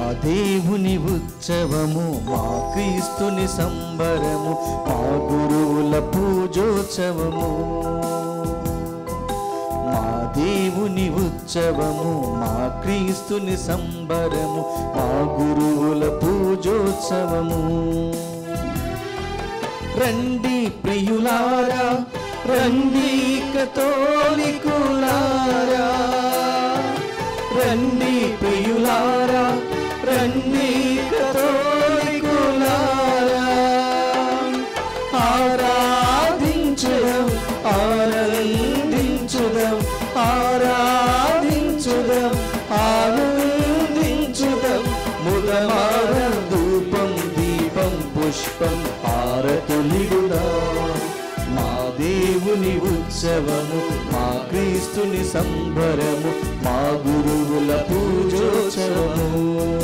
దేవుని ఉత్సవము మా క్రీస్తుని సంబరము మా గురువుల పూజోత్సవము మా దేవుని ఉత్సవము మా క్రీస్తుని సంబరము మా గురువుల పూజోత్సవము రండి ప్రియులారా రండి కతోలికులారా రండి ప్రియులారా రండి కతోలికులారా ఆరాధించుదాం ఆనందించుదాం ఆరాధించుదాం ఆనందించుదాం ముదమార ధూపం దీపం పుష్పం హారతులిగుదా మా దేవుని ఉత్సవము మా క్రీస్తుని సంబరము మా గురువుల పూజోత్సవము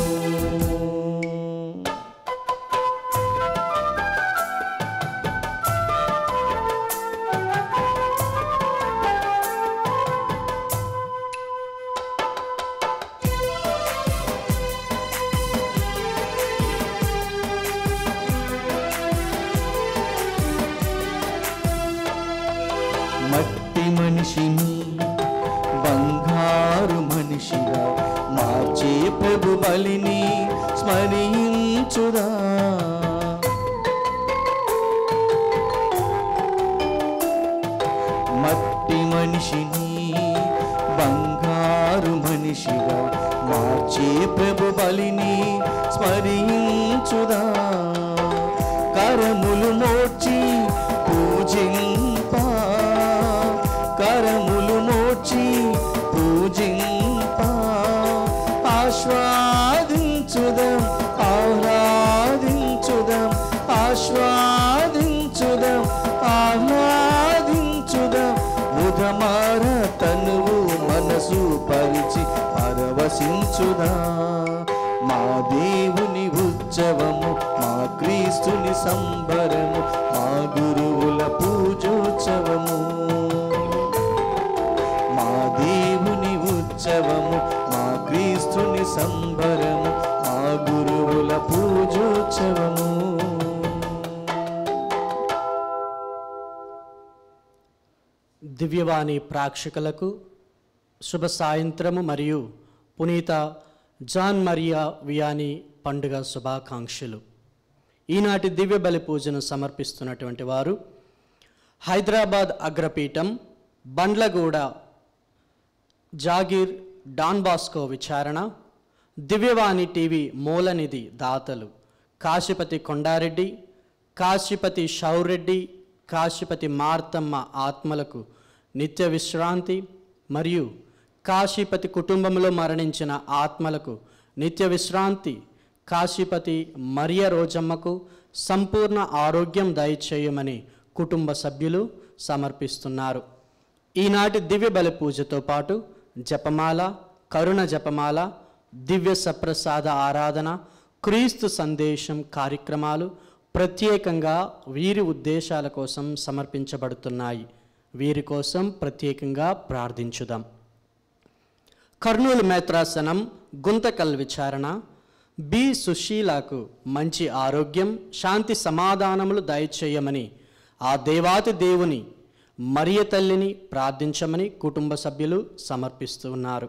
మట్టి మనిషిని బంగారు మనిషిగా మార్చే ప్రభు బలిని స్మరించుదా మట్టి మనిషిని బంగారు మనిషిగా మార్చే ప్రభు బలిని స్మరించుదా కరములు మోచి పూజింపా కరములు మోచి పూజింపా ఆస్వాదించుదాం ఆహ్లాదించుదాం ఆస్వాదించుదాం ఆహ్లాదించుదాం ముదమార తనువు మనసు పరిచి పరవశించుదా మా దేవుని ఉత్సవము మా క్రీస్తుని సంబరము మా గురువుల పూజోత్సవము మా దేవుని ఉత్సవము మా క్రీస్తుని సంబరము మా గురువుల పూజోత్సవము దివ్యవాణి ప్రేక్షకులకు శుభ సాయంత్రము మరియు పునీత జాన్ మరియా వియాని పండుగ శుభాకాంక్షలు ఈనాటి దివ్య బలి పూజను సమర్పిస్తున్నటువంటి వారు హైదరాబాద్ అగ్రపీఠం బండ్లగూడ జాగీర్ డాన్ బాస్కో విచారణ దివ్యవాణి టీవీ మూలనిధి దాతలు కాశీపతి కొండారెడ్డి కాశీపతి షౌరెడ్డి కాశీపతి మార్తమ్మ ఆత్మలకు నిత్య విశ్రాంతి మరియు కాశీపతి కుటుంబంలో మరణించిన ఆత్మలకు నిత్య విశ్రాంతి కాశీపతి మరియ రోజమ్మకు సంపూర్ణ ఆరోగ్యం దయచేయమని కుటుంబ సభ్యులు సమర్పిస్తున్నారు ఈనాటి దివ్య బలి పూజతో పాటు జపమాల కరుణ జపమాల దివ్య సప్రసాద ఆరాధన క్రీస్తు సందేశం కార్యక్రమాలు ప్రత్యేకంగా వీరి ఉద్దేశాల కోసం సమర్పించబడుతున్నాయి వీరి కోసం ప్రత్యేకంగా ప్రార్థించుదాం కర్నూలు మేత్రాసనం గుంతకల్ విచారణ బి సుశీలకు మంచి ఆరోగ్యం శాంతి సమాధానములు దయచేయమని ఆ దేవాతి దేవుని మరియ తల్లిని ప్రార్థించమని కుటుంబ సభ్యులు సమర్పిస్తూ ఉన్నారు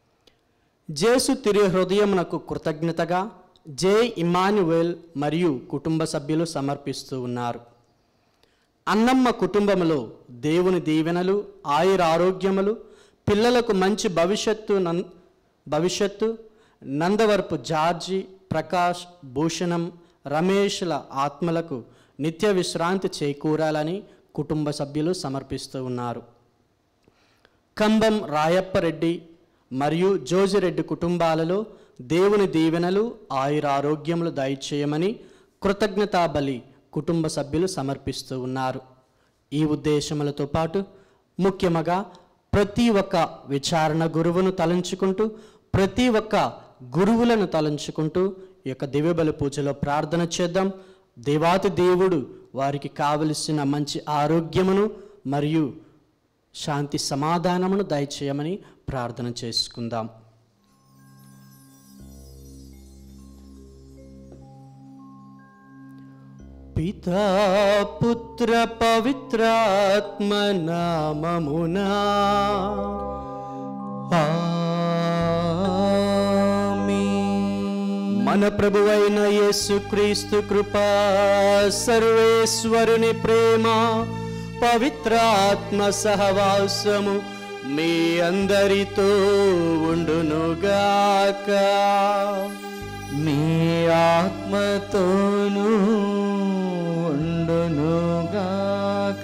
జేసు తిరి హృదయమునకు కృతజ్ఞతగా జే ఇమాన్యువేల్ మరియు కుటుంబ సభ్యులు సమర్పిస్తూ ఉన్నారు అన్నమ్మ కుటుంబములో దేవుని దీవెనలు ఆయుర ఆరోగ్యములు పిల్లలకు మంచి భవిష్యత్తు నం భవిష్యత్తు నందవరపు జార్జి ప్రకాష్ భూషణం రమేష్ల ఆత్మలకు నిత్య విశ్రాంతి చేకూరాలని కుటుంబ సభ్యులు సమర్పిస్తూ ఉన్నారు కంబం రాయప్పరెడ్డి మరియు జోజిరెడ్డి కుటుంబాలలో దేవుని దీవెనలు ఆయుర ఆరోగ్యములు దయచేయమని కృతజ్ఞతా బలి కుటుంబ సభ్యులు సమర్పిస్తూ ఉన్నారు ఈ ఉద్దేశములతో పాటు ముఖ్యముగా ప్రతి ఒక్క విచారణ గురువును తలంచుకుంటూ ప్రతి ఒక్క గురువులను తలంచుకుంటూ ఈ యొక్క దివ్యబలి పూజలో ప్రార్థన చేద్దాం దేవాతి దేవుడు వారికి కావలసిన మంచి ఆరోగ్యమును మరియు శాంతి సమాధానమును దయచేయమని ప్రార్థన చేసుకుందాం పితా పుత్ర పవిత్రాత్మ నామమునా మన ప్రభువైన యేసుక్రీస్తు కృపా సర్వేశ్వరుని ప్రేమ పవిత్రాత్మ సహవాసము మీ అందరితో ఉండునుగాక మీ ఆత్మతోనూ ఉండునుగాక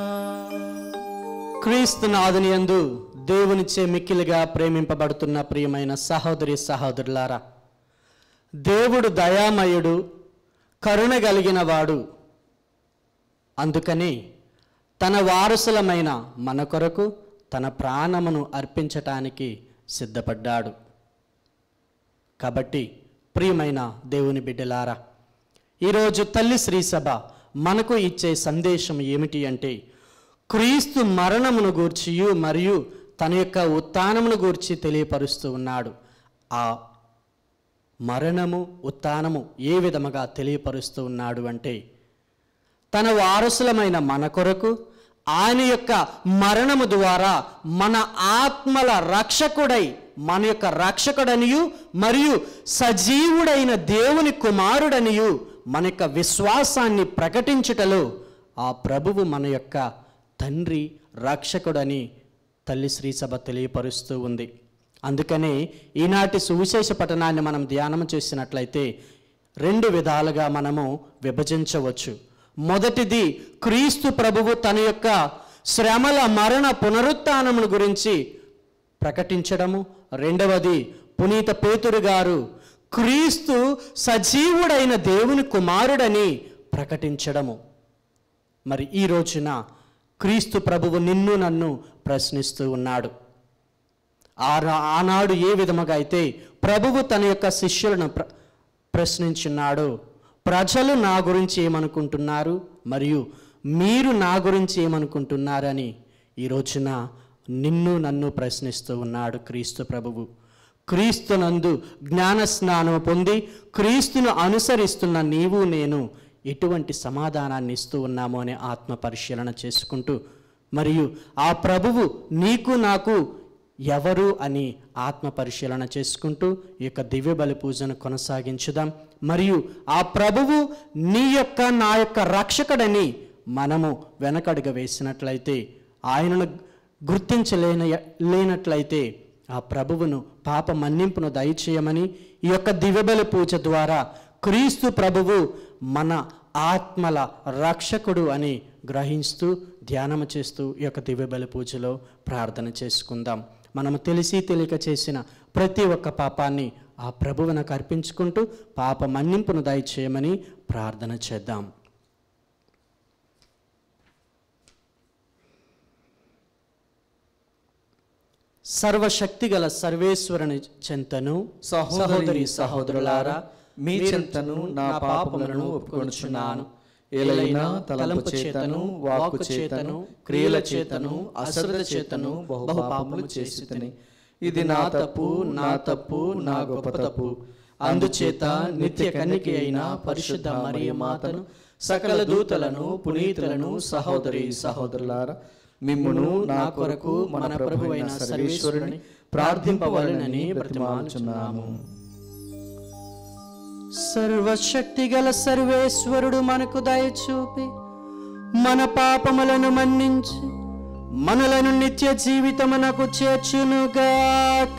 క్రీస్తు నాదుని యందు దేవునిచే మిక్కిలిగా ప్రేమింపబడుతున్న ప్రియమైన సహోదరి సహోదరులారా దేవుడు దయామయుడు కరుణ కలిగిన వాడు అందుకని తన వారసులమైన మన కొరకు తన ప్రాణమును అర్పించటానికి సిద్ధపడ్డాడు కాబట్టి ప్రియమైన దేవుని బిడ్డలారా ఈరోజు తల్లి శ్రీసభ మనకు ఇచ్చే సందేశం ఏమిటి అంటే క్రీస్తు మరణమును గూర్చియు మరియు తన యొక్క ఉత్థానమును గూర్చి తెలియపరుస్తూ ఉన్నాడు ఆ మరణము ఉత్థానము ఏ విధముగా తెలియపరుస్తూ ఉన్నాడు అంటే తన వారసులమైన మన కొరకు ఆయన యొక్క మరణము ద్వారా మన ఆత్మల రక్షకుడై మన యొక్క రక్షకుడనియు మరియు సజీవుడైన దేవుని కుమారుడనియు మన యొక్క విశ్వాసాన్ని ప్రకటించుటలో ఆ ప్రభువు మన యొక్క తండ్రి రక్షకుడని తల్లి శ్రీసభ తెలియపరుస్తూ ఉంది అందుకనే ఈనాటి సువిశేష పఠనాన్ని మనం ధ్యానం చేసినట్లయితే రెండు విధాలుగా మనము విభజించవచ్చు మొదటిది క్రీస్తు ప్రభువు తన యొక్క శ్రమల మరణ పునరుత్నమును గురించి ప్రకటించడము రెండవది పునీత పేతురు గారు క్రీస్తు సజీవుడైన దేవుని కుమారుడని ప్రకటించడము మరి ఈ రోజున క్రీస్తు ప్రభువు నిన్ను నన్ను ప్రశ్నిస్తూ ఉన్నాడు ఆ- ఆనాడు ఏ విధముగా అయితే ప్రభువు తన యొక్క శిష్యులను ప్ర ప్రశ్నించున్నాడు ప్రజలు నా గురించి ఏమనుకుంటున్నారు మరియు మీరు నా గురించి ఏమనుకుంటున్నారని ఈ రోజున నిన్ను నన్ను ప్రశ్నిస్తూ ఉన్నాడు క్రీస్తు ప్రభువు క్రీస్తునందు జ్ఞాన స్నానం పొంది క్రీస్తును అనుసరిస్తున్న నీవు నేను ఎటువంటి సమాధానాన్ని ఇస్తూ ఉన్నామో అనే ఆత్మ పరిశీలన చేసుకుంటూ మరియు ఆ ప్రభువు నీకు నాకు ఎవరు అని ఆత్మ పరిశీలన చేసుకుంటూ ఈ యొక్క దివ్య బలి పూజను కొనసాగించుదాం మరియు ఆ ప్రభువు నీ యొక్క నా యొక్క రక్షకుడని మనము వెనకడుగ వేసినట్లయితే ఆయనను గుర్తించలేన లేనట్లయితే ఆ ప్రభువును పాప మన్నింపును దయచేయమని ఈ యొక్క దివ్యబలి పూజ ద్వారా క్రీస్తు ప్రభువు మన ఆత్మల రక్షకుడు అని గ్రహిస్తూ ధ్యానము చేస్తూ ఈ యొక్క దివ్యబలి పూజలో ప్రార్థన చేసుకుందాం మనము తెలిసి తెలియక చేసిన ప్రతి ఒక్క పాపాన్ని ఆ ప్రభువునకు అర్పించుకుంటూ పాప మన్నింపును దయచేయమని ప్రార్థన చేద్దాం సర్వశక్తిగల సర్వేశ్వరుని చెంతను సహోదరి సహోదరులారా మీ చెంతను నా పాపములను ఒప్పుకొనుచున్నాను ఏలైనా తలంపు చేతను వాక్కు చేతను క్రియల చేతను అశ్రద్ధ చేతను బహు పాపములు చేసితని ఇది నా తప్పు నా తప్పు నా గొప్ప తప్పు అందుచేత నిత్య కన్నిక అయిన పరిశుద్ధ మరియ మాతను సకల దూతలను పునీతులను సహోదరి సహోదరులారా మిమ్మును నా కొరకు మన ప్రభువైన సర్వేశ్వరుని ప్రార్థింపవలనని బ్రతిమాలుచున్నాము సర్వశక్తిగల సర్వేశ్వరుడు మనకు దయచూపి మన పాపములను మన్నించి మనలను నిత్య జీవితమునకు చేర్చునుగాక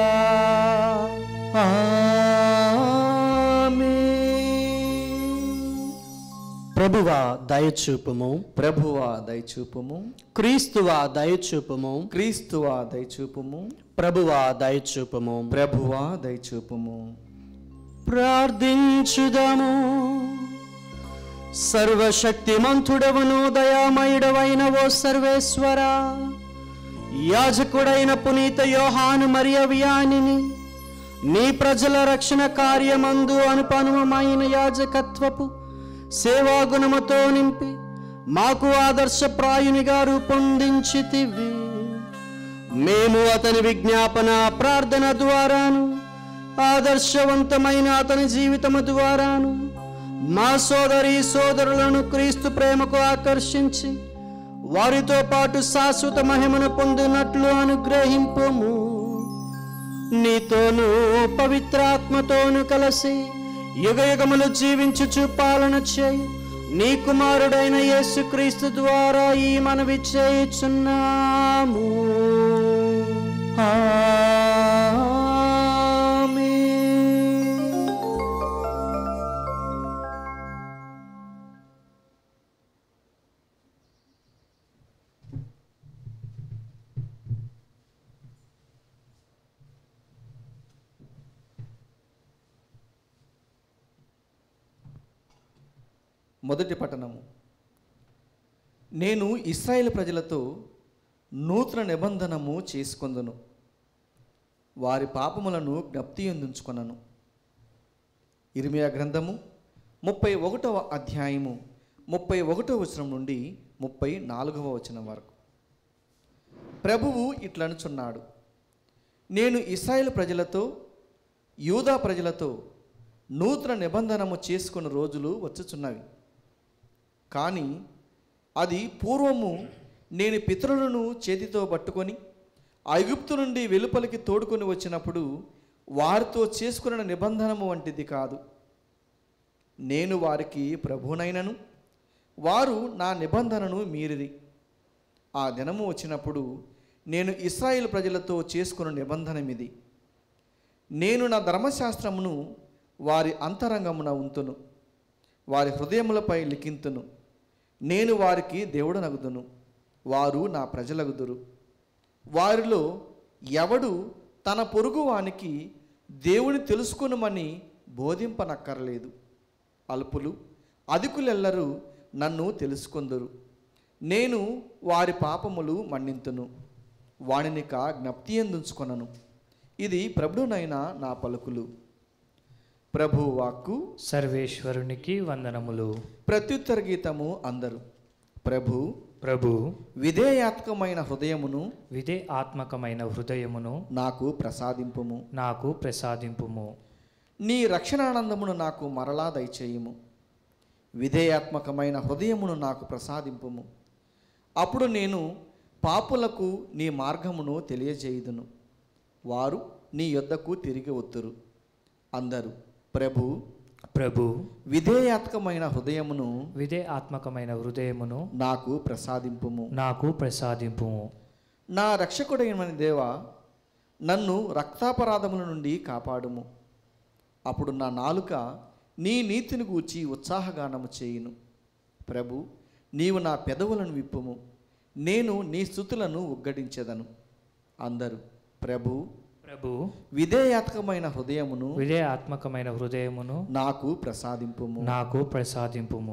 ప్రభువా దయచూపుము ప్రభువా దయచూపుము క్రీస్తువా దయచూపుము క్రీస్తువా దయచూపుము ప్రభువా దయచూపుము ప్రభువా దయచూపుము ప్రార్థించుదము సర్వశక్తిమంతుడవును దయామయుడవైన ఓ సర్వేశ్వర యాజకుడైన పునీత యోహాను మరియ వ్యానిని నీ ప్రజల రక్షణ కార్యమందు అనుపనుమైన యాజకత్వపు సేవాగుణముతో నింపి మాకు ఆదర్శప్రాయునిగా రూపొందించితివి మేము అతని విజ్ఞాపన ప్రార్థన ద్వారాను ఆదర్శవంతమైన అతని జీవితము ద్వారాను మా సోదరి సోదరులను క్రీస్తు ప్రేమకు ఆకర్షించి వారితో పాటు శాశ్వత మహిమను పొందినట్లు అనుగ్రహింపుము నీతోనూ పవిత్రాత్మతోను కలిసి యుగ యుగములు జీవించుచు పాలన చేయు నీ కుమారుడైన యేసుక్రీస్తు ద్వారా ఈ మనవి చేయుచున్నాము ఆమేన్. మొదటి పట్టణము నేను ఇస్రాయేల్ ప్రజలతో నూతన నిబంధనము చేసుకొందును వారి పాపములను జ్ఞప్తి ఎందుంచుకొనను ఇర్మియా గ్రంథము ముప్పై ఒకటవ అధ్యాయము ముప్పై ఒకటవ వచనం నుండి ముప్పై నాలుగవ వచనం వరకు ప్రభువు ఇట్లనుచున్నాడు నేను ఇస్రాయేల్ ప్రజలతో యూదా ప్రజలతో నూతన నిబంధనము చేసుకున్న రోజులు వచ్చుచున్నవి కానీ అది పూర్వము నేను పితరులను చేతితో పట్టుకొని ఐగుప్తు నుండి వెలుపలికి తోడుకొని వచ్చినప్పుడు వారితో చేసుకున్న నిబంధనము వంటిది కాదు నేను వారికి ప్రభునైనను వారు నా నిబంధనను మీరిరి ఆ దినము వచ్చినప్పుడు నేను ఇస్రాయేల్ ప్రజలతో చేసుకున్న నిబంధనమిది నేను నా ధర్మశాస్త్రమును వారి అంతరంగమున ఉంతును వారి హృదయములపై లిఖింతును నేను వారికి దేవుడు నగుదును వారు నా ప్రజలగుదురు వారిలో ఎవడు తన పొరుగు వానికి దేవుని తెలుసుకొనుమని బోధింపనక్కర్లేదు అల్పులు అధికులెల్లరూ నన్ను తెలుసుకొందురు నేను వారి పాపములు మన్నింతును వానినిక జ్ఞప్తి ఎందుంచుకొనను ఇది ప్రభుడునైన నా పలుకులు ప్రభు వాక్కు సర్వేశ్వరునికి వందనములు ప్రత్యుత్తర గీతము అందరు ప్రభు ప్రభు విధేయాత్మకమైన హృదయమును విదే ఆత్మకమైన హృదయమును నాకు ప్రసాదింపుము నాకు ప్రసాదింపుము నీ రక్షణానందమును నాకు మరలా దయచేయుము విధేయాత్మకమైన హృదయమును నాకు ప్రసాదింపుము అప్పుడు నేను పాపులకు నీ మార్గమును తెలియజేయుదును వారు నీ యొద్దకు తిరిగి వత్తురు అందరూ ప్రభు ప్రభు విధేయాత్మకమైన హృదయమును విదే ఆత్మకమైన హృదయమును నాకు ప్రసాదింపుము నాకు ప్రసాదింపుము నా రక్షకుడైన దేవ నన్ను రక్తాపరాధముల నుండి కాపాడుము అప్పుడు నా నాలుక నీ నీతిని గూర్చి ఉత్సాహగానము చేయును ప్రభు నీవు నా పెదవులను విప్పుము నేను నీ స్థుతులను ఉగ్గడించెదను అందరూ ప్రభు ప్రభు విధేయాత్మకమైన హృదయమును విదే ఆత్మకమైన హృదయమును నాకు ప్రసాదింపుము నాకు ప్రసాదింపుము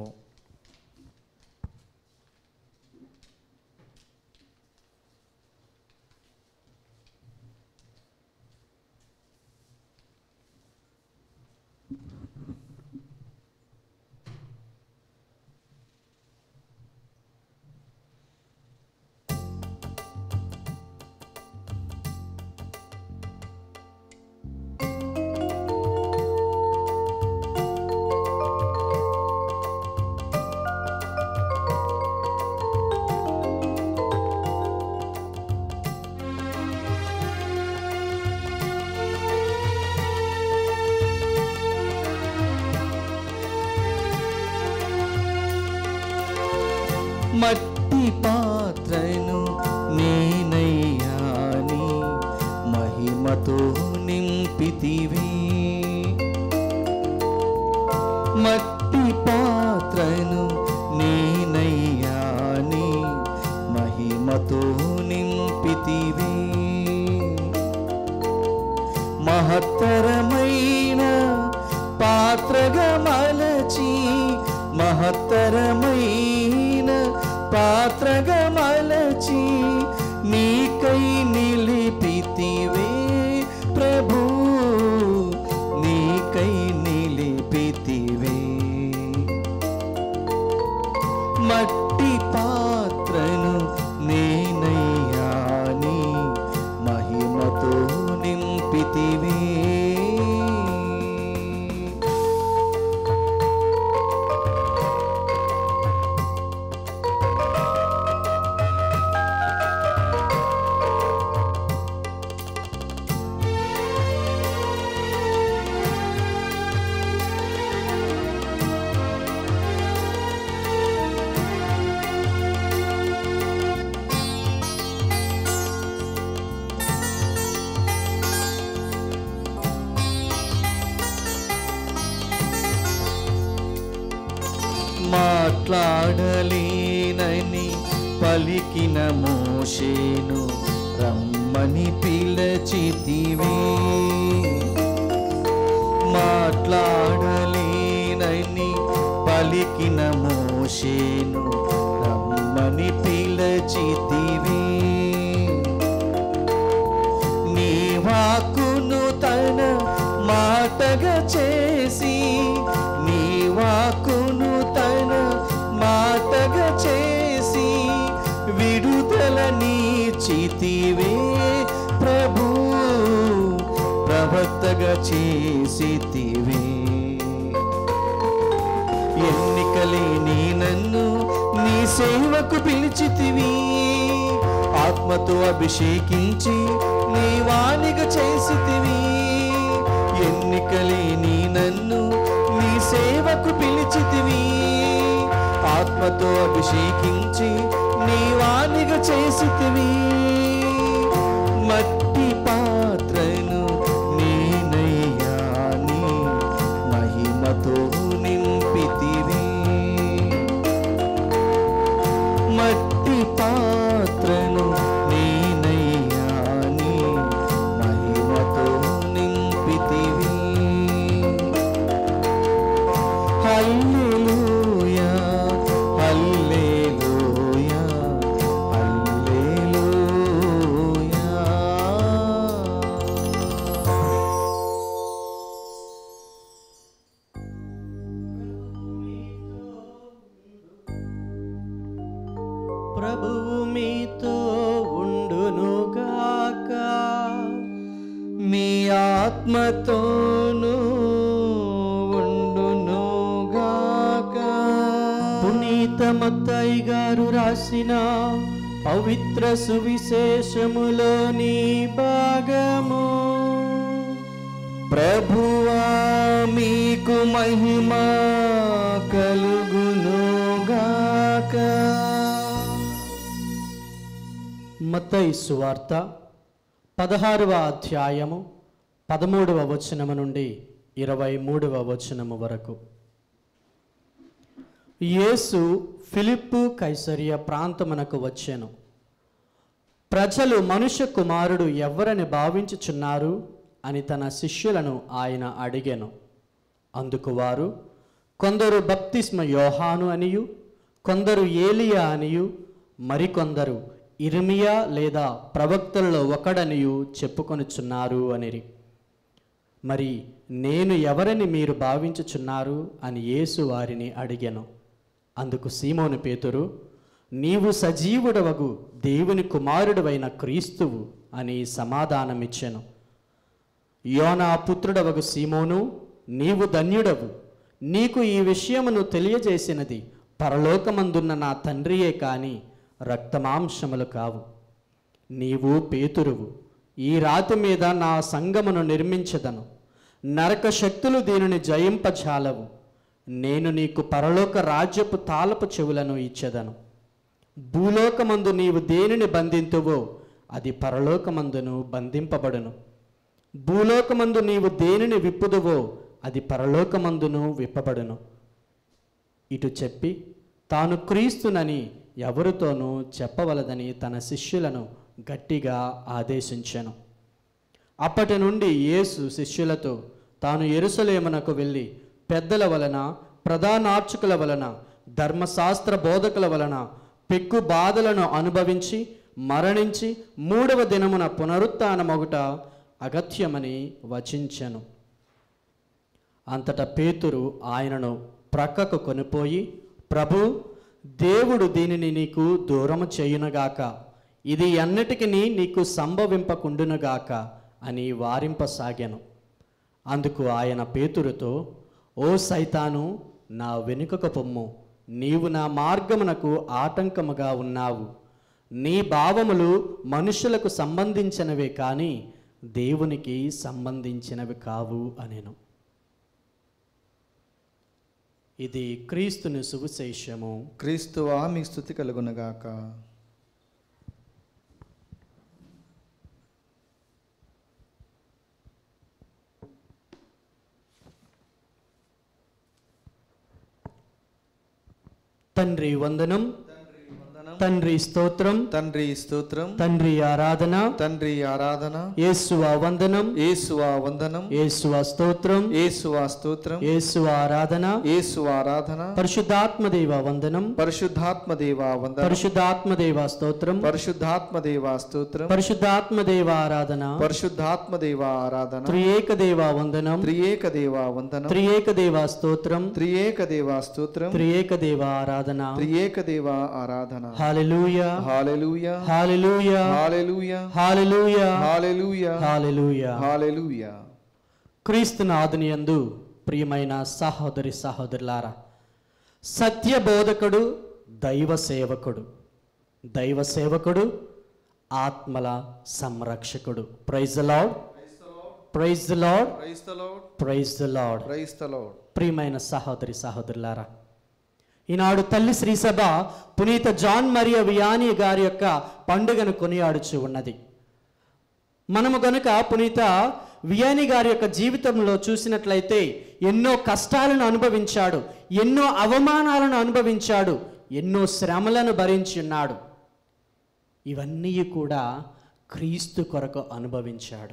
మట్టి పాత్రను నేనయ్యాని మహిమతో నింపితివి మట్టి పాత్రను నేనయ్యాని మహిమతో నింపితివి మహత్తరమైన పాత్రగా మలచి మహత్తరమైన పాత్రగా మలచి నీకై నిలిపితివే ప్రభు నీకై నిలిపితివే మట్టి పాత్రను నేనయ్యాని మహిమతో నింపితివే మాట్లాడలేనని పలికిన మోషేను రమ్మని పిలచితివే మాట్లాడలేనని పలికిన మోషేను రమ్మని పిలచితివే నీ వాక్కును తన మాటగా చేసి నీ వాక్కును తన మాటగా చేసి విడుదల నీచితివే ప్రభు ప్రవక్తగా చేసితివే ఎన్నికలేని నన్ను నీ సేవకు పిలిచితివి ఆత్మతో అభిషేకించి నీ వాణిగా చేసితివి ఎన్నికలేని నన్ను నీ సేవకు పిలిచితివి ఆత్మతో అభిషేకించి నీ వాణిగా చేసితివి మట్టి పాత్రను నేనయ్యా నీ మహిమతో నింపితివి మట్టి పాత్రను నేనయ్యా నీ మహిమతో నింపితివి హల్లెలూయా హల్లెలూయా హల్లెలూయా ప్రభువు మీతో ఉండునుగాక మీ ఆత్మతోను ఉండునుగాక పునీత మత్తయి గారు రాసిన పవిత్ర సువిశేషములోని భాగము ప్రభువా మీకు మహిమ కలుగునుగాక మత్తయి సువార్త పదహారవ అధ్యాయము పదమూడవ వచనము నుండి ఇరవై మూడవ వచనము వరకు యేసు ఫిలిప్పు కైసరియ ప్రాంతమునకు వచ్చాను ప్రజలు మనుష్య కుమారుడు ఎవరని భావించుచున్నారు అని తన శిష్యులను ఆయన అడిగాను అందుకు వారు కొందరు బప్తిస్మ యోహాను అనియు కొందరు ఏలియా అనియు మరికొందరు ఇర్మియా లేదా ప్రవక్తలలో ఒకడనియు చెప్పుకొనుచున్నారు అనిరి మరి నేను ఎవరని మీరు భావించుచున్నారు అని యేసు వారిని అడిగాను అందుకు సీమోను పేతురు నీవు సజీవుడవగు దేవుని కుమారుడవైన క్రీస్తువు అని సమాధానమిచ్చెను యోనా పుత్రుడవగు సీమోను నీవు ధన్యుడవు నీకు ఈ విషయమును తెలియజేసినది పరలోకమందున్న నా తండ్రియే కాని రక్తమాంసములు కావు నీవు పేతురువు ఈ రాతి మీద నా సంగమును నిర్మించదను నరక శక్తులు దీనిని జయింపజాలవు నేను నీకు పరలోక రాజ్యపు తాళపు చెవులను ఇచ్చెదను భూలోకమందు నీవు దేనిని బంధింతువో అది పరలోకమందును బంధింపబడును భూలోకమందు నీవు దేనిని విప్పుదువో అది పరలోకమందును విప్పబడును ఇటు చెప్పి తాను క్రీస్తునని ఎవరితోనూ చెప్పవలదని తన శిష్యులను గట్టిగా ఆదేశించెను అప్పటి నుండి యేసు శిష్యులతో తాను ఎరుసలేమునకు వెళ్ళి పెద్దల వలన ప్రధానార్చకుల వలన ధర్మశాస్త్ర బోధకుల వలన పెక్కు బాధలను అనుభవించి మరణించి మూడవ దినమున పునరుత్నమొగుట అగత్యమని వచించెను అంతటా పేతురు ఆయనను ప్రక్కకు కొనిపోయి ప్రభు దేవుడు దీనిని నీకు దూరము చేయునుగాక ఇది ఎన్నటికి నీకు సంభవింపకుండునుగాక అని వారింపసాగాను అందుకు ఆయన పేతురుతో ఓ సైతాను నా వెనుకకు పొమ్ము నీవు నా మార్గమునకు ఆటంకముగా ఉన్నావు నీ భావములు మనుషులకు సంబంధించినవే కానీ దేవునికి సంబంధించినవి కావు అనెను ఇది క్రీస్తుని సువిశేషము క్రీస్తువా మీ స్థుతి కలుగునగాక తండ్రి వందనం వందనం తండ్రి స్తోత్రం తండ్రి స్తోత్రం తండ్రి ఆరాధన తండ్రి ఆరాధన యేసువ వందనం యేసువ వందనం యేసువ స్తోత్రం యేసువ స్తోత్రం యేసువ ఆరాధన యేసు ఆరాధన పరిశుద్ధాత్మదేవ వందనం పరిశుద్ధాత్మ దేవ వందనం పరిశుద్ధాత్మదేవ స్తోత్రం పరిశుద్ధాత్మ దేవ స్తోత్రం పరిశుద్ధాత్మదేవ ఆరాధన పరిశుద్ధాత్మ దేవ ఆరాధన త్రియేక దేవ వందనం త్రియేక దేవ వందనం త్రియేక దేవ స్తోత్రం త్రియేక దేవ స్తోత్రం త్రియేక దేవ ఆరాధన త్రియేక దేవ ఆరాధన hallelujah hallelujah hallelujah hallelujah hallelujah hallelujah hallelujah hallelujah క్రీస్తు నాదుని యందు ప్రియమైన సహోదరి సహోదరులారా సత్య బోధకుడు దైవ సేవకుడు దైవ సేవకుడు ఆత్మల సంరక్షకుడు praise the lord praise the lord praise the lord praise the lord praise the lord ప్రియమైన సహోదరి సహోదరులారా ఈనాడు తల్లి శ్రీసభ పునీత జాన్ మరియ వియాని గారి యొక్క పండుగను కొనియాడుచు ఉన్నది మనము గనుక పునీత వియాని గారి యొక్క జీవితంలో చూసినట్లయితే ఎన్నో కష్టాలను అనుభవించాడు ఎన్నో అవమానాలను అనుభవించాడు ఎన్నో శ్రమలను భరించి ఉన్నాడు ఇవన్నీ కూడా క్రీస్తు కొరకు అనుభవించాడు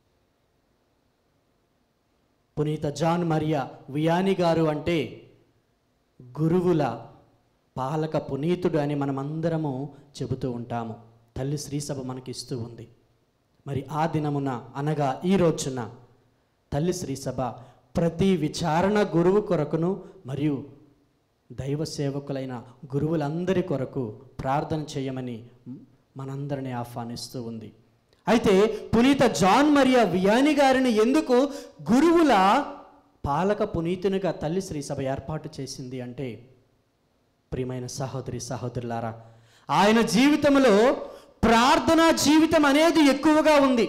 పునీత జాన్ మరియా వియాని గారు అంటే గురువుల పాలక పునీతుడు అని మనమందరము చెబుతూ ఉంటాము తల్లి శ్రీసభ మనకి ఇస్తూ ఉంది మరి ఆ దినమున అనగా ఈ రోజున తల్లి శ్రీసభ ప్రతి విచారణ గురువు కొరకును మరియు దైవ సేవకులైన గురువులందరి కొరకు ప్రార్థన చేయమని మనందరినీ ఆహ్వానిస్తూ ఉంది అయితే పునీత జాన్ మరియా వియాని గారిని ఎందుకు గురువుల పాలక పునీతునిగా తల్లి శ్రీ సభ ఏర్పాటు చేసింది అంటే ప్రియమైన సహోదరి సహోదరులారా ఆయన జీవితంలో ప్రార్థనా జీవితం అనేది ఎక్కువగా ఉంది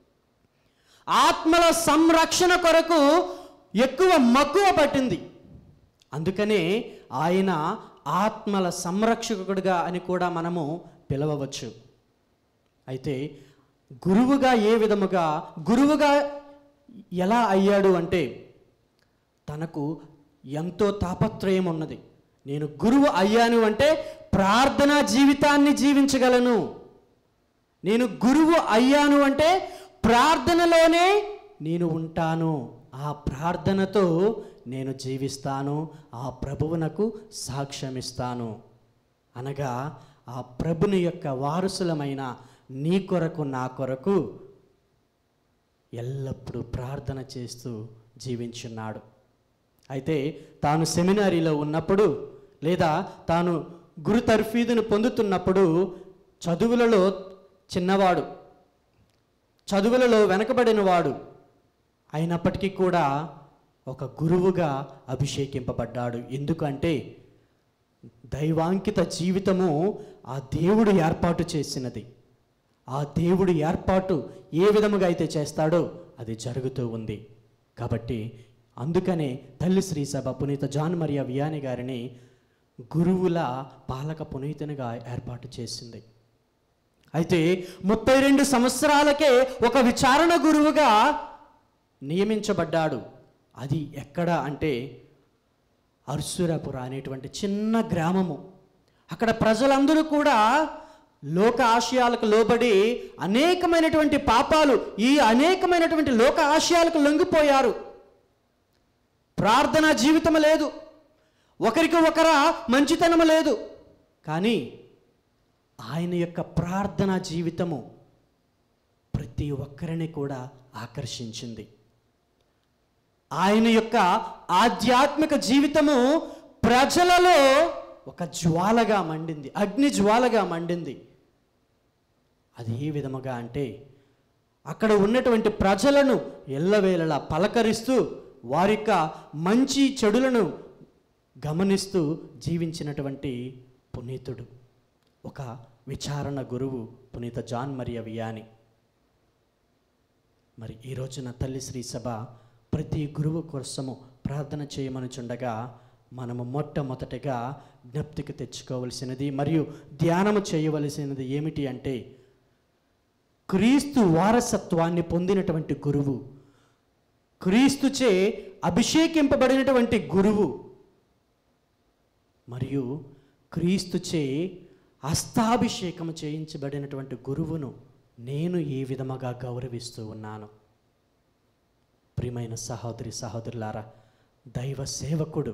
ఆత్మల సంరక్షణ కొరకు ఎక్కువ మక్కువ పట్టింది అందుకనే ఆయన ఆత్మల సంరక్షకుడిగా అని కూడా మనము పిలవవచ్చు అయితే గురువుగా ఏ విధముగా గురువుగా ఎలా అయ్యాడు అంటే తనకు ఎంతో తాపత్రయం ఉన్నది నేను గురువు అయ్యాను అంటే ప్రార్థనా జీవితాన్ని జీవించగలను నేను గురువు అయ్యాను అంటే ప్రార్థనలోనే నేను ఉంటాను ఆ ప్రార్థనతో నేను జీవిస్తాను ఆ ప్రభువునకు సాక్ష్యమిస్తాను అనగా ఆ ప్రభుని యొక్క వారసులమైన నీ కొరకు నా కొరకు ఎల్లప్పుడూ ప్రార్థన చేస్తూ జీవించున్నాడు అయితే తాను సెమినారీలో ఉన్నప్పుడు లేదా తాను గురు తర్ఫీదును పొందుతున్నప్పుడు చదువులలో చిన్నవాడు చదువులలో వెనకబడినవాడు అయినప్పటికీ కూడా ఒక గురువుగా అభిషేకింపబడ్డాడు ఎందుకంటే దైవాంకిత జీవితము ఆ దేవుడు ఏర్పాటు చేసినది ఆ దేవుడు ఏర్పాటు ఏ విధముగా అయితే చేస్తాడో అది జరుగుతూ ఉంది కాబట్టి అందుకనే తల్లి శ్రీ సభ పునీత జాన్ మరియా వియాని గారిని గురువుల పాలక పునీతునిగా ఏర్పాటు చేసింది అయితే ముప్పై రెండు సంవత్సరాలకే ఒక విచారణ గురువుగా నియమించబడ్డాడు అది ఎక్కడ అంటే అర్సురాపుర అనేటువంటి చిన్న గ్రామము అక్కడ ప్రజలందరూ కూడా లోక ఆశయాలకు లోబడి అనేకమైనటువంటి పాపాలు ఈ అనేకమైనటువంటి లోక ఆశయాలకు లొంగిపోయారు ప్రార్థన జీవితం లేదు ఒకరికి ఒకర మంచితనం లేదు కానీ ఆయన యొక్క ప్రార్థనా జీవితము ప్రతి ఒక్కరిని కూడా ఆకర్షించింది ఆయన యొక్క ఆధ్యాత్మిక జీవితము ప్రజలలో ఒక జ్వాలగా మండింది అగ్ని జ్వాలగా మండింది అది ఏ విధముగా అంటే అక్కడ ఉన్నటువంటి ప్రజలను ఎల్లవేళలా పలకరిస్తూ వారి యొక్క మంచి చెడులను గమనిస్తూ జీవించినటువంటి పునీతుడు ఒక విచారణ గురువు పునీత జాన్ మరియ వియాని మరి ఈ రోజున తల్లి శ్రీ సభ ప్రతి గురువు కోసము ప్రార్థన చేయమనుచుండగా మనము మొట్టమొదటిగా జ్ఞప్తికి తెచ్చుకోవలసినది మరియు ధ్యానము చేయవలసినది ఏమిటి అంటే క్రీస్తు వారసత్వాన్ని పొందినటువంటి గురువు క్రీస్తుచే అభిషేకింపబడినటువంటి గురువు మరియు క్రీస్తుచే హస్తాభిషేకం చేయించబడినటువంటి గురువును నేను ఏ విధముగా గౌరవిస్తూ ఉన్నాను ప్రియమైన సహోదరి సహోదరులారా దైవ సేవకుడు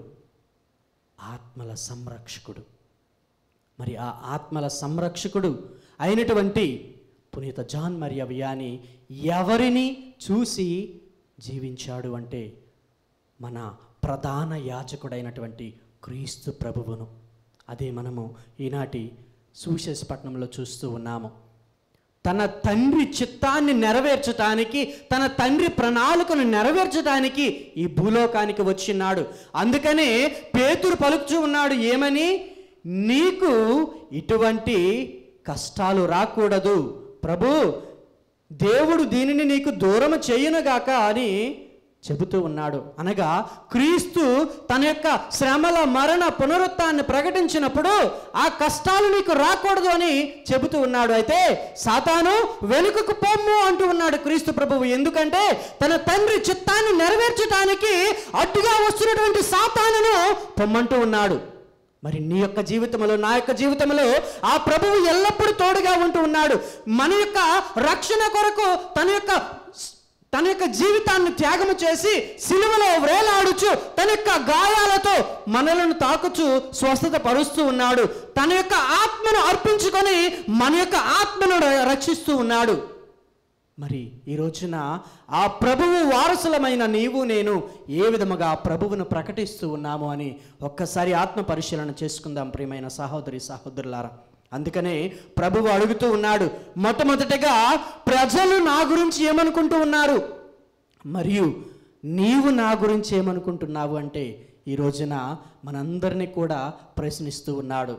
ఆత్మల సంరక్షకుడు మరి ఆ ఆత్మల సంరక్షకుడు అయినటువంటి పునీత జాన్ మరియ వియాని ఎవరిని చూసి జీవించాడు అంటే మన ప్రధాన యాజకుడైనటువంటి క్రీస్తు ప్రభువును అదే మనము ఈనాటి సువిశేషపట్నంలో చూస్తూ ఉన్నాము తన తండ్రి చిత్తాన్ని నెరవేర్చటానికి తన తండ్రి ప్రణాళికను నెరవేర్చడానికి ఈ భూలోకానికి వచ్చినాడు అందుకనే పేతురు పలుకుచూ ఉన్నాడు ఏమని నీకు ఇటువంటి కష్టాలు రాకూడదు ప్రభు దేవుడు దీనిని నీకు దూరం చేయునుగాక అని చెబుతూ ఉన్నాడు అనగా క్రీస్తు తన యొక్క శ్రమల మరణ పునరుత్థాన్ని ప్రకటించినప్పుడు ఆ కష్టాలు నీకు రాకూడదు అని చెబుతూ ఉన్నాడు అయితే సాతాను వెనుకకు పొమ్ము అంటూ ఉన్నాడు క్రీస్తు ప్రభువు ఎందుకంటే తన తండ్రి చిత్తాన్ని నెరవేర్చడానికి అడ్డుగా వస్తున్నటువంటి సాతానును పొమ్మంటూ ఉన్నాడు మరి నీ యొక్క జీవితంలో నా యొక్క జీవితంలో ఆ ప్రభువు ఎల్లప్పుడూ తోడుగా ఉంటూ ఉన్నాడు మన యొక్క రక్షణ కొరకు తన యొక్క తన యొక్క జీవితాన్ని త్యాగము చేసి సిలువలో వ్రేలాడుచు తన యొక్క గాయాలతో మనలను తాకుచు స్వస్థత పరుస్తూ ఉన్నాడు తన యొక్క ఆత్మను అర్పించుకొని మన యొక్క ఆత్మను ర- రక్షిస్తూ ఉన్నాడు మరి ఈ రోజున ఆ ప్రభువు వారసులమైన నీవు నేను ఏ విధముగా ఆ ప్రభువును ప్రకటిస్తూ ఉన్నాము అని ఒక్కసారి ఆత్మ పరిశీలన చేసుకుందాం ప్రియమైన సహోదరి సహోదరులారా అందుకనే ప్రభువు అడుగుతూ ఉన్నాడు మొట్టమొదటిగా ప్రజలు నా గురించి ఏమనుకుంటూ ఉన్నారు మరియు నీవు నా గురించి ఏమనుకుంటున్నావు అంటే ఈ రోజున మనందరినీ కూడా ప్రశ్నిస్తూ ఉన్నాడు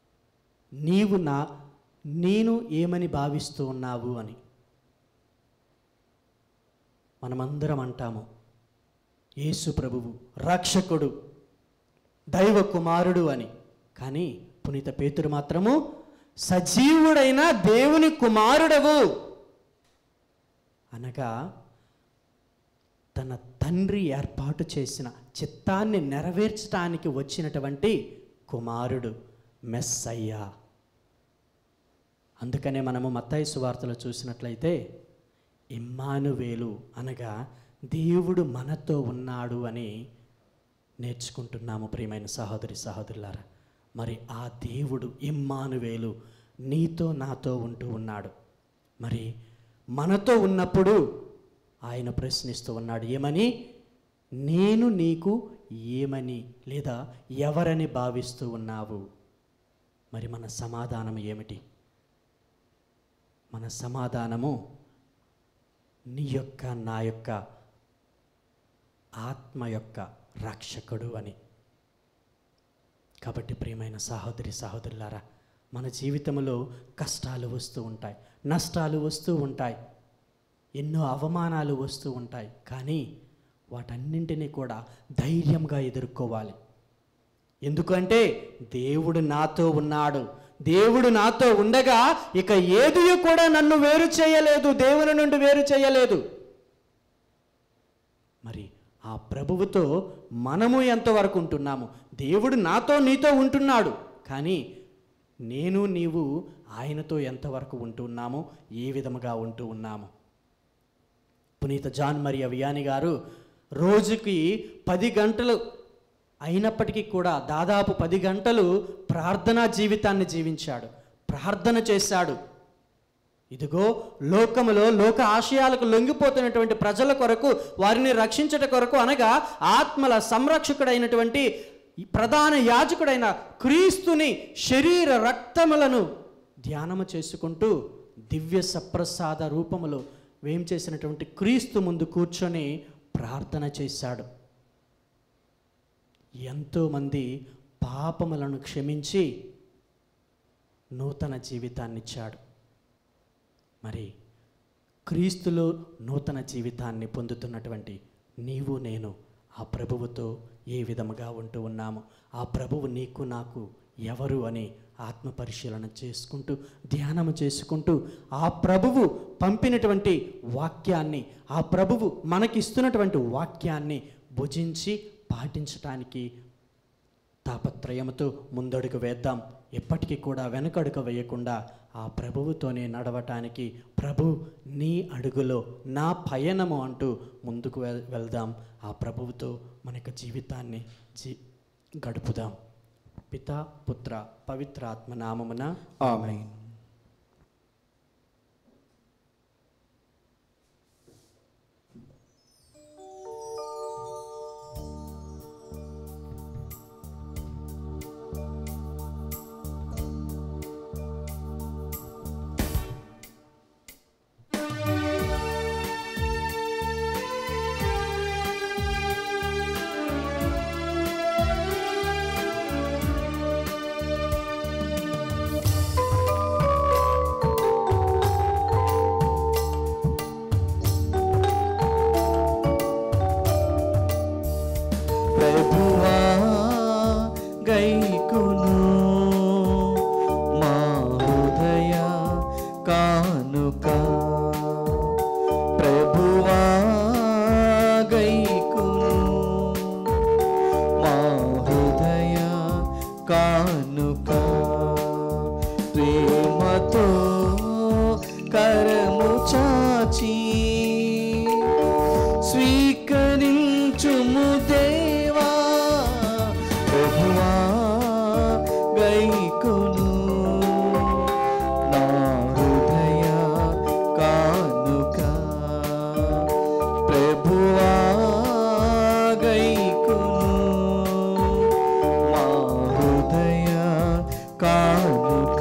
నీవు నా నేను ఏమని భావిస్తూ ఉన్నావు అని మనమందరం అంటాము యేసు ప్రభువు రక్షకుడు దైవ కుమారుడు అని కానీ పునీత పేతురు మాత్రము సజీవుడైన దేవుని కుమారుడవు అనగా తన తండ్రి ఏర్పాటు చేసిన చిత్తాన్ని నెరవేర్చడానికి వచ్చినటువంటి కుమారుడు మెస్సయ్యా అందుకనే మనము మత్తాయి సువార్తలో చూసినట్లయితే ఇమ్మానువేలు అనగా దేవుడు మనతో ఉన్నాడు అని నేర్చుకుంటున్నాము ప్రియమైన సహోదరి సహోదరులారా మరి ఆ దేవుడు ఇమ్మానువేలు నీతో నాతో ఉంటూ ఉన్నాడు మరి మనతో ఉన్నప్పుడు ఆయన ప్రశ్నిస్తూ ఉన్నాడు ఏమని నేను నీకు ఏమని లేదా ఎవరని భావిస్తూ ఉన్నావు మరి మన సమాధానం ఏమిటి మన సమాధానము నీ యొక్క నా యొక్క ఆత్మ యొక్క రక్షకుడు అని కాబట్టి ప్రియమైన సహోదరి సహోదరులారా మన జీవితంలో కష్టాలు వస్తూ ఉంటాయి నష్టాలు వస్తూ ఉంటాయి ఎన్నో అవమానాలు వస్తూ ఉంటాయి కానీ వాటన్నింటినీ కూడా ధైర్యంగా ఎదుర్కోవాలి ఎందుకంటే దేవుడు నాతో ఉన్నాడు దేవుడు నాతో ఉండగా ఇక ఏది కూడా నన్ను వేరు చేయలేదు దేవుని నుండి వేరు చేయలేదు మరి ఆ ప్రభువుతో మనము ఎంతవరకు ఉంటున్నాము దేవుడు నాతో నీతో ఉంటున్నాడు కానీ నేను నీవు ఆయనతో ఎంతవరకు ఉంటున్నామో ఏ విధముగా ఉంటూ ఉన్నాము పునీత జాన్ మరియ వియాని గారు రోజుకి పది గంటలు అయినప్పటికీ కూడా దాదాపు పది గంటలు ప్రార్థనా జీవితాన్ని జీవించాడు ప్రార్థన చేశాడు ఇదిగో లోకములో లోక ఆశయాలకు లొంగిపోతున్నటువంటి ప్రజల కొరకు వారిని రక్షించట కొరకు అనగా ఆత్మల సంరక్షకుడైనటువంటి ఈ ప్రధాన యాజకుడైన క్రీస్తుని శరీర రక్తములను ధ్యానము చేసుకుంటూ దివ్య సప్రసాద రూపములో వేం చేసినటువంటి క్రీస్తు ముందు కూర్చొని ప్రార్థన చేశాడు ఎంతోమంది పాపములను క్షమించి నూతన జీవితాన్ని ఇచ్చాడు మరి క్రీస్తులో నూతన జీవితాన్ని పొందుతున్నటువంటి నీవు నేను ఆ ప్రభువుతో ఏ విధముగా ఉంటూ ఉన్నాము ఆ ప్రభువు నీకు నాకు ఎవరు అని ఆత్మ పరిశీలన చేసుకుంటూ ధ్యానము చేసుకుంటూ ఆ ప్రభువు పంపినటువంటి వాక్యాన్ని ఆ ప్రభువు మనకిస్తున్నటువంటి వాక్యాన్ని భుజించి పాటించటానికి తాపత్రయముతో ముందడుగు వేద్దాం ఎప్పటికీ కూడా వెనకడుగు వేయకుండా ఆ ప్రభువుతోనే నడవటానికి ప్రభు నీ అడుగులో నా పయనము అంటూ ముందుకు వెల్- వెళ్దాం ఆ ప్రభువుతో మన యొక్క జీవితాన్ని జీ గడుపుదాం పిత పుత్ర పవిత్ర ఆత్మ నామమున ఆమెన్ ప్రభువా గైకును మా హృదయ కానుక ప్రభువా గైకును మా హృదయ కానుక ప్రేమతో కరము చాచి స్వీకరించుము దేవా ప్రభువా గైకును నా హృదయ కానుక ప్రభువా గైకును మా హృదయ కానుక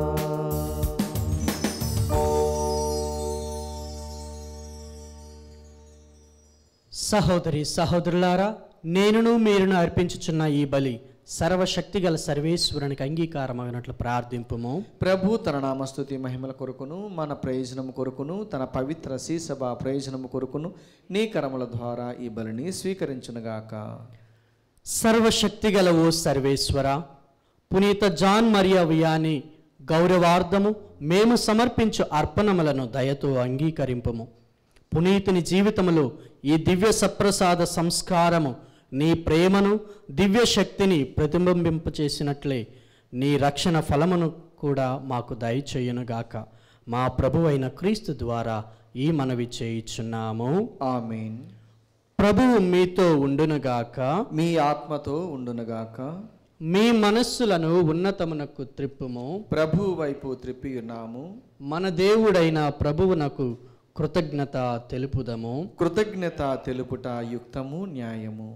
సహోదరి సహోదరులారా నేనును మీరును అర్పించుచున్న ఈ బలి సర్వశక్తిగల సర్వేశ్వరునికి అంగీకారమైనట్లు ప్రార్థింపుము ప్రభు తన నామస్తుతి మహిమల కొరకును మన ప్రయోజనము కొరకును తన పవిత్ర సీసభ ప్రయోజనము కొరకును నీ కరముల ద్వారా ఈ బలిని స్వీకరించునుగాక సర్వశక్తిగల ఓ సర్వేశ్వర పునీత జాన్ మరియా వియాని గౌరవార్థము మేము సమర్పించు అర్పణములను దయతో అంగీకరింపము పునీతుని జీవితములో ఈ దివ్య సప్రసాద సంస్కారము నీ ప్రేమను దివ్య శక్తిని ప్రతిబింబింపచేసినట్లే నీ రక్షణ ఫలమును కూడా మాకు దయచేయునుగాక మా ప్రభువైన క్రీస్తు ద్వారా ఈ మనవి చేయుచున్నాము ఆమెన్ ప్రభువు మీతో ఉండునుగాక మీ ఆత్మతో ఉండునుగాక మీ మనస్సులను ఉన్నతమునకు త్రిప్పుము ప్రభు వైపు త్రిప్పి ఉన్నాము మన దేవుడైన ప్రభువునకు కృతజ్ఞత తెలుపుదము కృతజ్ఞత తెలుపుట యుక్తము న్యాయము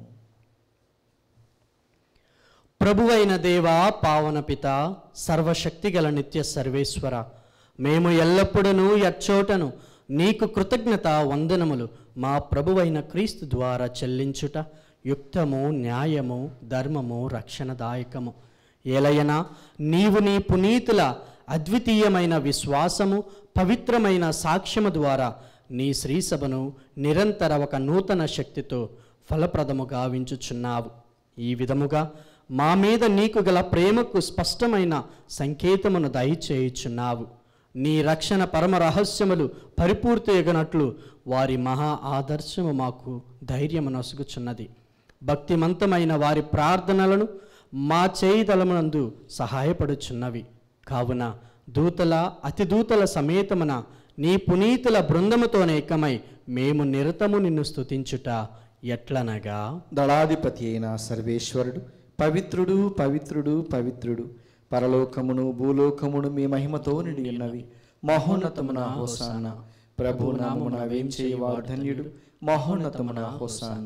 ప్రభువైన దేవా పావన పిత సర్వశక్తిగల నిత్య సర్వేశ్వర మేము ఎల్లప్పుడూ ఎచ్చోటను నీకు కృతజ్ఞత వందనములు మా ప్రభువైన క్రీస్తు ద్వారా చెల్లించుట యుక్తము న్యాయము ధర్మము రక్షణదాయకము ఏలయనా నీవు నీ పునీతుల అద్వితీయమైన విశ్వాసము పవిత్రమైన సాక్ష్యము ద్వారా నీ శ్రీసభను నిరంతర ఒక నూతన శక్తితో ఫలప్రదము గావించుచున్నావు ఈ విధముగా మా మీద నీకు గల ప్రేమకు స్పష్టమైన సంకేతమును దయచేయుచున్నావు నీ రక్షణ పరమ రహస్యములు పరిపూర్తి ఎగనట్లు వారి మహా ఆదర్శము మాకు ధైర్యము నొసుగుచున్నది భక్తిమంతమైన వారి ప్రార్థనలను మా చేయిదలమునందు సహాయపడుచున్నవి కావున దూతల అతిదూతల సమేతమున నీ పునీతుల బృందముతోనే ఏకమై మేము నిరతము నిన్ను స్తుతించుట ఎట్లనగా దళాధిపతి అయిన సర్వేశ్వరుడు పవిత్రుడు పవిత్రుడు పవిత్రుడు పరలోకమును భూలోకమును మీ మహిమతో నిండి ఉన్నవి మహోన్నతమున హోసాన ప్రభు నామమున వేం చేయవాడు ధన్యుడు మహోన్నతమున హోసాన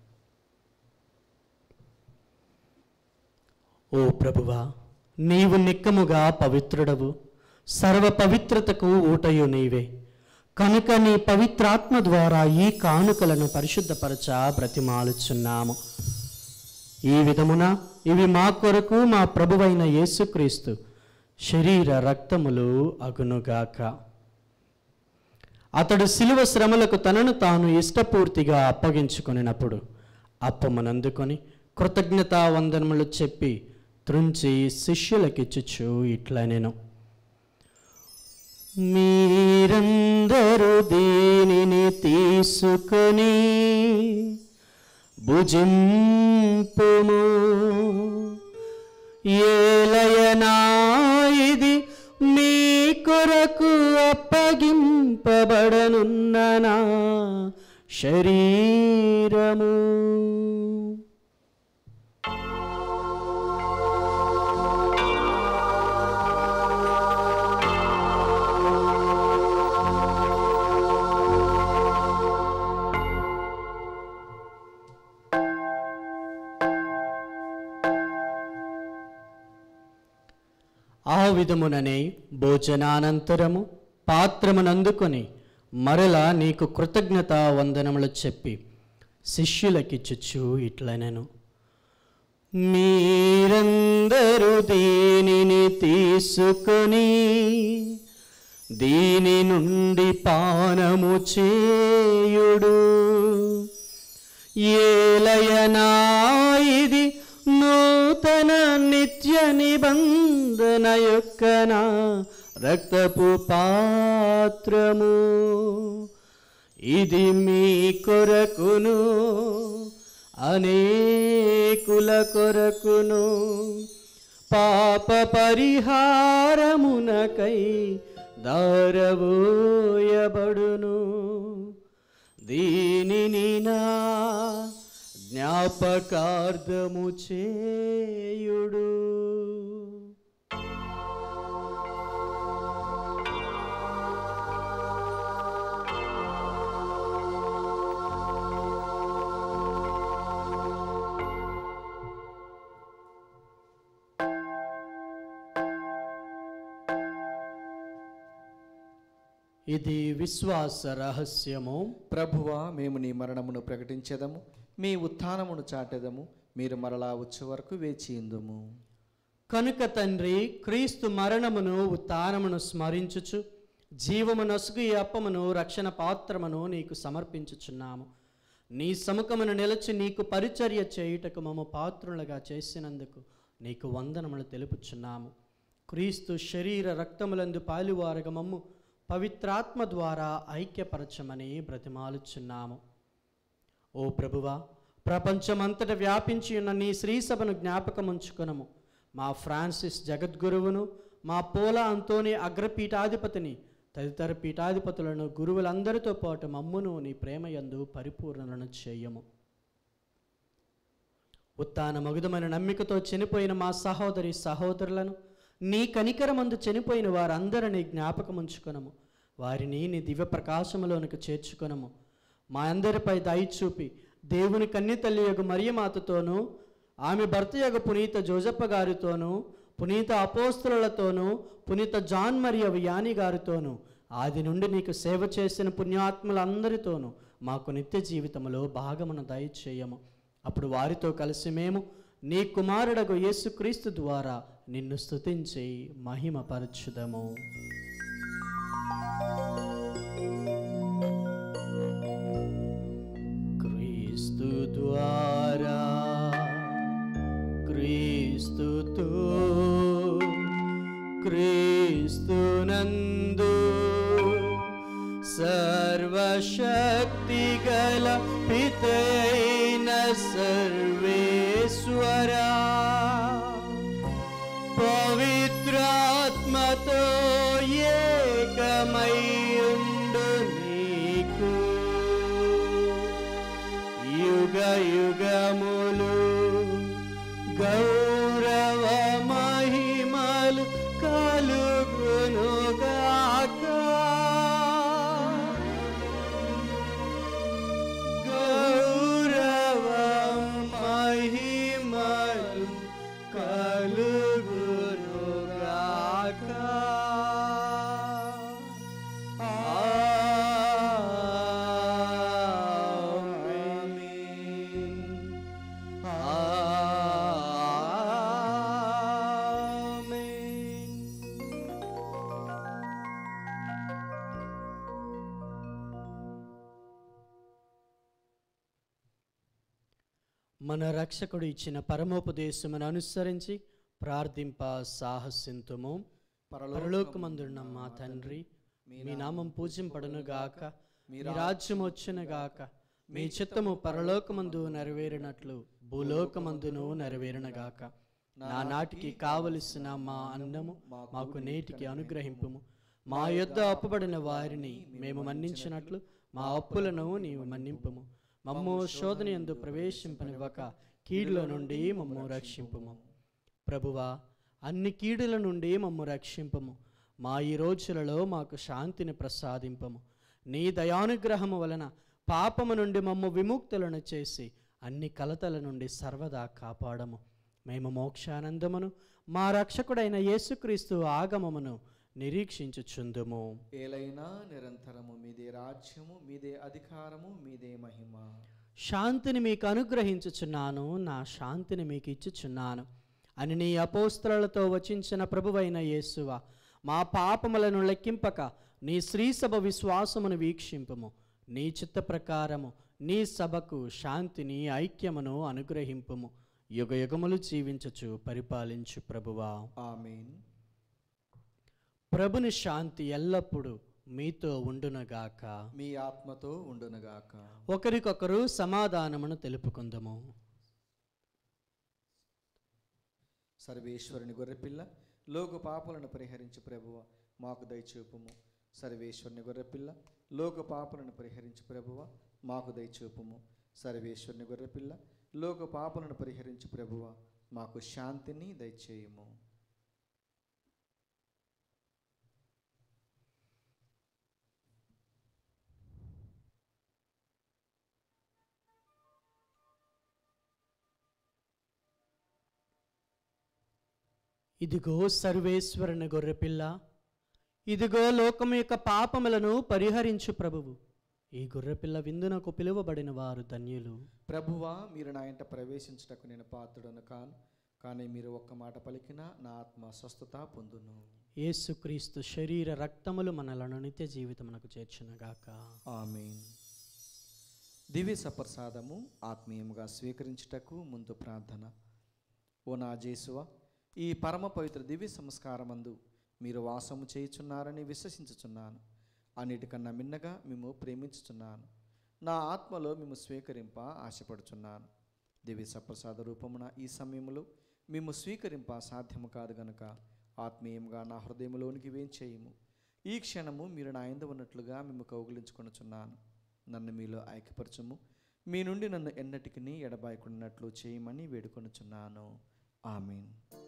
ఓ ప్రభువా నీవు నిక్కముగా పవిత్రుడవు సర్వ పవిత్రతకు ఊటయు నీవే కనుక నీ పవిత్రాత్మ ద్వారా ఈ కానుకలను పరిశుద్ధపరచ బ్రతిమాలుచున్నాము ఈ విధమున ఇవి మా కొరకు మా ప్రభువైన యేసుక్రీస్తు శరీర రక్తములు అగునుగాక అతడు శిలువ శ్రమలకు తనను తాను ఇష్టపూర్తిగా అప్పగించుకొనినప్పుడు అప్పమునందుకొని కృతజ్ఞతా వందనములు చెప్పి త్రుంచి శిష్యులకిచ్చుచు ఇట్లా నేను మీరందరూ దీనిని తీసుకొని భుజింపుము ఏలయనా ఇది మీ కొరకు అప్పగింపబడనున్న నా శరీరము ఆ విధముననే భోజనానంతరము పాత్రమునందుకొని మరలా నీకు కృతజ్ఞత వందనములు చెప్పి శిష్యులకిచ్చుచు ఇట్లనెను మీరందరూ దీనిని తీసుకొని దీని నుండి పానము చేయుడు ఏలయనా ఇది నూతన నిత్య నిబంధన యొక్క నా రక్తపు పాత్రము ఇది మీ కొరకును అనేకుల కొరకును పాప పరిహారమునకై దారవోయబడును దీనిని నా జ్ఞాపకార్థము చేయుడు ఇది విశ్వాస రహస్యము ప్రభువా మేము నీ మరణమును ప్రకటించెదము మీ ఉత్థానమును చాటెదము మీరు మరలా వచ్చే వరకు వేచియుందుము కనుక తండ్రి క్రీస్తు మరణమును ఉత్థానమును స్మరించుచు జీవము నసుగు ఈ అప్పమును రక్షణ పాత్రమును నీకు సమర్పించుచున్నాము నీ సముఖమును నిలచి నీకు పరిచర్య చేయుటకు మమ్మ పాత్రులుగా చేసినందుకు నీకు వందనములు తెలుపుచున్నాము క్రీస్తు శరీర రక్తములందు పాలువారగ మమ్ము పవిత్రాత్మ ద్వారా ఐక్యపరచమని బ్రతిమాలుచున్నాము ఓ ప్రభువా ప్రపంచమంతట వ్యాపించి ఉన్న నీ శ్రీసభను జ్ఞాపకముంచుకొనము మా ఫ్రాన్సిస్ జగద్గురువును మా పోల అంతోని అగ్రపీఠాధిపతిని తదితర పీఠాధిపతులను గురువులందరితో పాటు మమ్మును నీ ప్రేమయందు పరిపూర్ణలను చేయము ఉత్తాన మగుదమైన నమ్మికతో చనిపోయిన మా సహోదరి సహోదరులను నీ కనికరమందు చనిపోయిన వారందరినీ జ్ఞాపకముంచుకొనము వారిని నీ దివ్య ప్రకాశములోనికి చేర్చుకొనము మా అందరిపై దయ చూపి దేవుని కన్య తల్లి యొక్క మరియమాతతోనూ ఆమె భర్త యొక్క పునీత జోజప్ప గారితోనూ పునీత అపోస్తులతోనూ పునీత జాన్ మరియ వియాని గారితోనూ ఆది నుండి నీకు సేవ చేసిన పుణ్యాత్ములందరితోనూ మాకు నిత్య జీవితంలో భాగమును దయచేయము అప్పుడు వారితో కలిసి మేము నీ కుమారుడగు యేసుక్రీస్తు ద్వారా నిన్ను స్తుతించి మహిమపరచుదము క్రీస్తు ద్వారా క్రీస్తుతో క్రీస్తునందు సర్వశక్తి గల పితైన సర్వేశ్వరా పవిత్రాత్మతో ఏకమయ్యుండు నీకు యుగ యుగములు గౌరవ మహిమలు కలుగునుగాక గౌరవ మహిమలు కలుగునుగాక ఆమేన్. ఆమేన్. మన రక్షకుడు ఇచ్చిన పరమోపదేశమును అనుసరించి ప్రార్థింప సాహసింతుము పరలోకమందున్న మా తండ్రి మీ నామం పూజింపడునుగాక మీ రాజ్యం వచ్చునుగాక మీ చిత్తము పరలోకమందు నెరవేరినట్లు భూలోకమందును నెరవేరునుగాక నా నాటికి కావలసిన మా అన్నము మాకు నేటికి అనుగ్రహింపుము మా యొద్ద అప్పుబడిన వారిని మేము మన్నించినట్లు మా అప్పులను నీవు మన్నింపుము మమ్ము శోధన ఎందు ప్రవేశింపనివ్వక కీడుల నుండి మమ్ము రక్షింపుము ప్రభువా అన్ని కీడుల నుండి మమ్ము రక్షింపము మా ఈ రోజులలో మాకు శాంతిని ప్రసాదింపము నీ దయానుగ్రహము వలన పాపము నుండి మమ్ము విముక్తులను చేసి అన్ని కలతల నుండి సర్వదా కాపాడము మేము మోక్షానందమును మా రక్షకుడైన యేసుక్రీస్తు ఆగమమును నిరీక్షించుచుందుము ఏలైనా నిరంతరము మీదే రాజ్యము మీదే అధికారము మీదే మహిమ శాంతిని మీకు అనుగ్రహించుచున్నాను నా శాంతిని మీకు ఇచ్చుచున్నాను అని నీ అపోస్తలతో వచించిన ప్రభువైన యేసువ మా పాపములను లెక్కింపక నీ శ్రీసభ విశ్వాసమును వీక్షింపము నీ చిత్త ప్రకారము నీ సభకు శాంతిని ఐక్యమును అనుగ్రహింపుము యుగ యుగములు జీవించచు పరిపాలించు ప్రభువా ఆమెన్ ప్రభుని శాంతి ఎల్లప్పుడూ మీతో ఉండునగాక మీ ఆత్మతో ఉండునుగాక ఒకరికొకరు సమాధానమును తెలుపుకుందము సర్వేశ్వరుని గొర్రెపిల్ల లోక పాపలను పరిహరించు ప్రభువ మాకు దయచూపుము సర్వేశ్వరుని గొర్రెపిల్ల లోక పాపలను పరిహరించు ప్రభువ మాకు దయచూపుము సర్వేశ్వరుని గొర్రెపిల్ల లోక పాపలను పరిహరించు ప్రభువ మాకు శాంతిని దయచేయుము ఇదిగో సర్వేశ్వరుని గొర్రెపిల్ల ఇదిగో లోకం యొక్క పాపములను పరిహరించు ప్రభువు ఈ గొర్రెపిల్ల విందునకు పిలువబడిన వారు ధన్యులు ప్రభువా మీరు నా ఇంట ప్రవేశించుటకు నేను పాత్రుడను కాను కానీ మీరు ఒక్క మాట పలికినా నా ఆత్మ స్వస్థత పొందును యేసుక్రీస్తు శరీర రక్తములు మనలను నిత్య జీవితమునకు చేర్చునగాక ఆమెన్ దివ్య సప్రసాదము ఆత్మీయముగా స్వీకరించుటకు ముందు ప్రార్థన ఓ నా జేసువ ఈ పరమ పవిత్ర దివ్య సంస్కారమందు మీరు వాసము చేయుచున్నారని విశ్వసించుచున్నాను అన్నిటికన్నా మిన్నగా మేము ప్రేమించుచున్నాను నా ఆత్మలో మేము స్వీకరింప ఆశపడుచున్నాను దివ్య సప్రసాద రూపమున ఈ సమయంలో మేము స్వీకరింప సాధ్యము కాదు గనుక ఆత్మీయంగా నా హృదయంలోనికి వేంచేయము ఈ క్షణము మీరు నా ఎందు ఉన్నట్లుగా మేము కౌగిలించుకొనుచున్నాను నన్ను మీలో ఐక్యపరచుము మీ నుండి నన్ను ఎన్నటికి ఎడబాయకున్నట్లు చేయమని వేడుకొనుచున్నాను ఆమీన్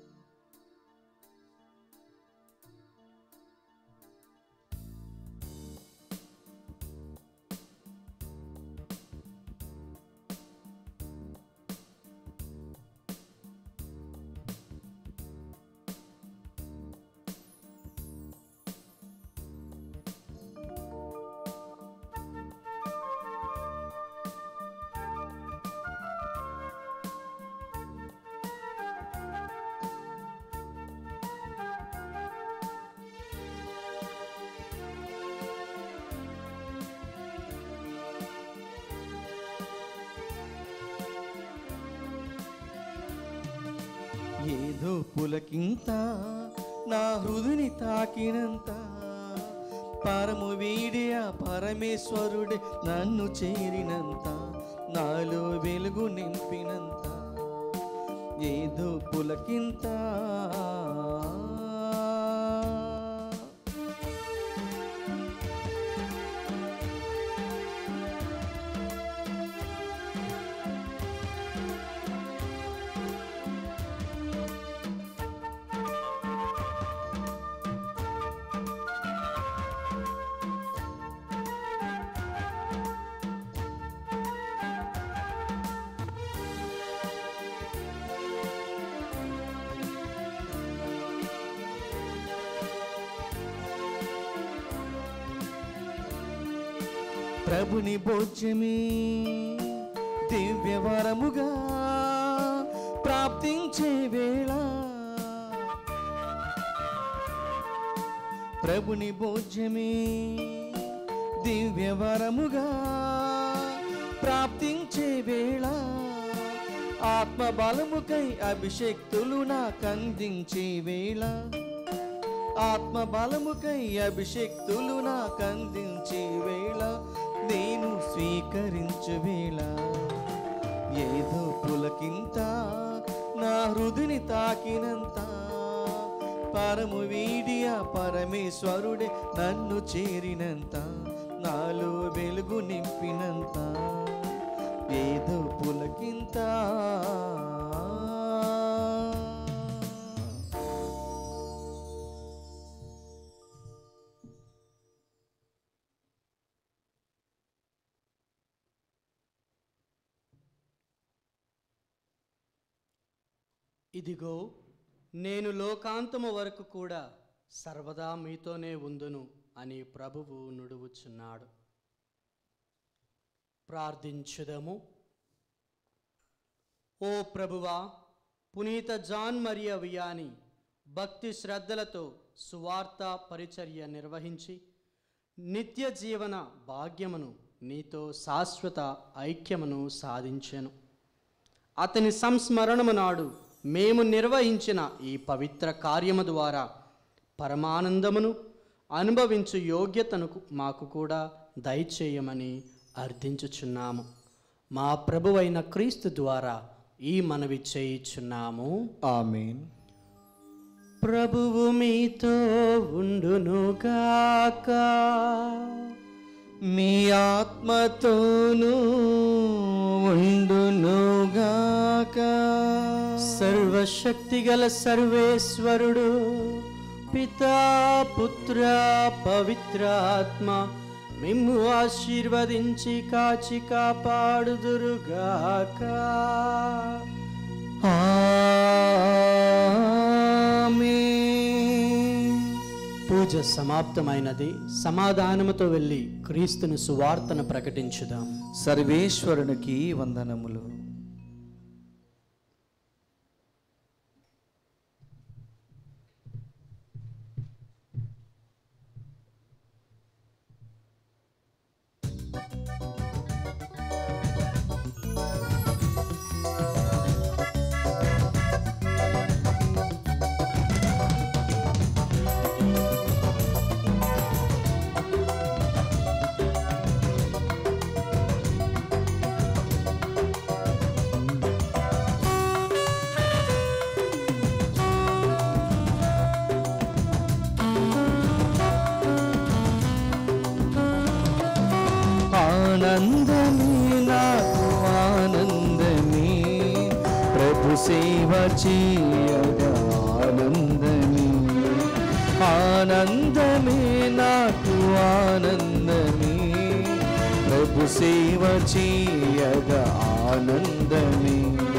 ఏదో పులకింత నా హృదిని తాకినంత పరము వీడి ఆ పరమేశ్వరుడే నన్ను చేరినంత నాలో వెలుగు నింపినంత ఏదో పులకింత ప్రభుని భోజ్యమే దివ్యవరముగా ప్రాప్తించే వేళ ప్రభుని భోజ్యమే దివ్యవరముగా ప్రాప్తించే వేళ ఆత్మ బలముకై అభిషక్తులు నాకందించే వేళ ఆత్మ బలముకై అభిషక్తులు నాకందించే వేళ నేను స్వీకరించు వేళ ఏదో పులకింత నా హృదిని తాకినంత పరము వీడియ పరమేశ్వరుడే నన్ను చేరినంత నాలో వెలుగు నింపినంత ఏదో పులకింత ఇదిగో నేను లోకాంతము వరకు కూడా సర్వదా మీతోనే ఉందును అని ప్రభువు నుడువుచున్నాడు ప్రార్థించుదము ఓ ప్రభువా పునీత జాన్ మరియ వియాని భక్తి శ్రద్ధలతో సువార్త పరిచర్య నిర్వహించి నిత్య జీవన భాగ్యమును నీతో శాశ్వత ఐక్యమును సాధించెను అతని సంస్మరణము నాడు మేము నిర్వహించిన ఈ పవిత్ర కార్యము ద్వారా పరమానందమును అనుభవించు యోగ్యతను మాకు కూడా దయచేయమని అర్థించుచున్నాము మా ప్రభువైన క్రీస్తు ద్వారా ఈ మనవి చేయుచున్నాము ఆమెన్ ప్రభువు మీతో ఉండునుగాక మీ ఆత్మతోనూ ఉండునుగాక సర్వశక్తిగల సర్వేశ్వరుడు పితా పుత్ర పవిత్రాత్మ మిమ్ము ఆశీర్వదించి కాచి కాపాడుదురుగాక ఆమేన్. పూజ సమాప్తమైనది సమాధానముతో వెళ్ళి క్రీస్తును సువార్తను ప్రకటించుదాం సర్వేశ్వరునికి వందనములు ఆనందమే నాకు ఆనందమే ప్రభు సేవ చేయగా ఆనందమే ఆనందమే నాకు ఆనందమే ప్రభు సేవ చేయగా ఆనందమే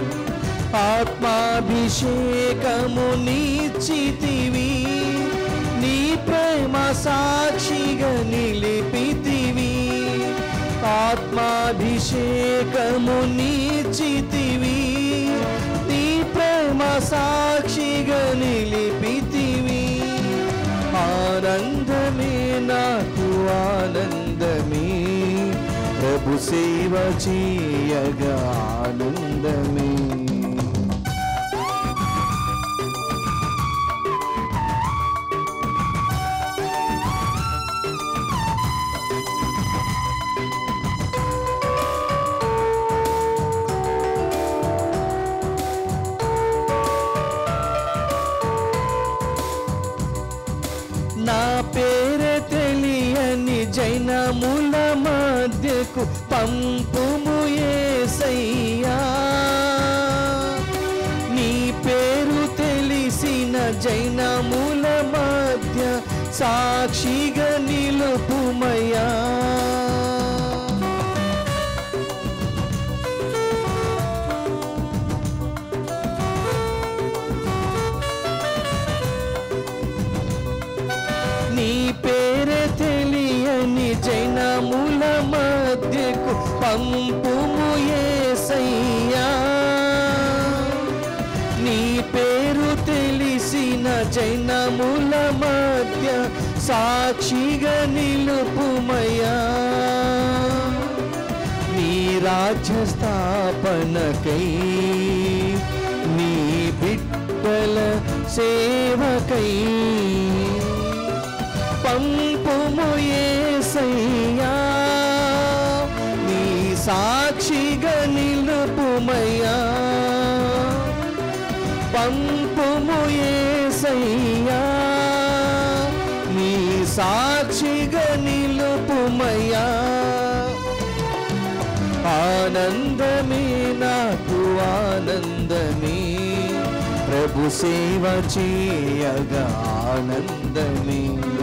ఆత్మాభిషేకము నీచితివి నీ ప్రేమ సాక్షిగా నిలిపితివి ఆత్మాభిషేకము నీచితివి నీ ప్రేమ సాక్షిగా నిలిపితివి ఆనందమే నాకు ఆనందమే ప్రభు సేవ చేయగా ఆనందమే నా పేరు తెలియని జైనముల మధ్యకు పంపుము యేసయ్యా నీ పేరు తెలిసిన జైనముల మధ్య సాక్షిగా నిలుపుమయ్యా నీ పేరే తెలియని జైనముల మధ్యకు పంపుము యేసయ్యా నీ పేరు తెలిసిన జైనముల మధ్య సాక్షిగా నిలుపుమయ్యా నీ రాజ్య స్థాపనకై నీ బిడ్డల సేవకై పంపుము యేసయ్యా నీ సాక్షిగా నిలుపుమయ్యా పంపుము ఏసయ్యా నీ సాక్షిగా నిలుపుమయ్యా ఆనందమే నాకు ఆనందమే ప్రభు సేవ చేయగా ఆనందమే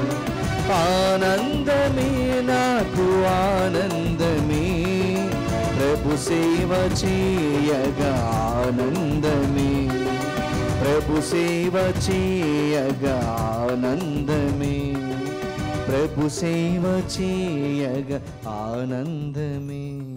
ఆనందమే నాకు ఆనందమే ప్రభు సేవ చేయగా ఆనందమే ప్రభు సేవ చేయగా ఆనందమే ప్రభు సేవ చేయగా ఆనందమే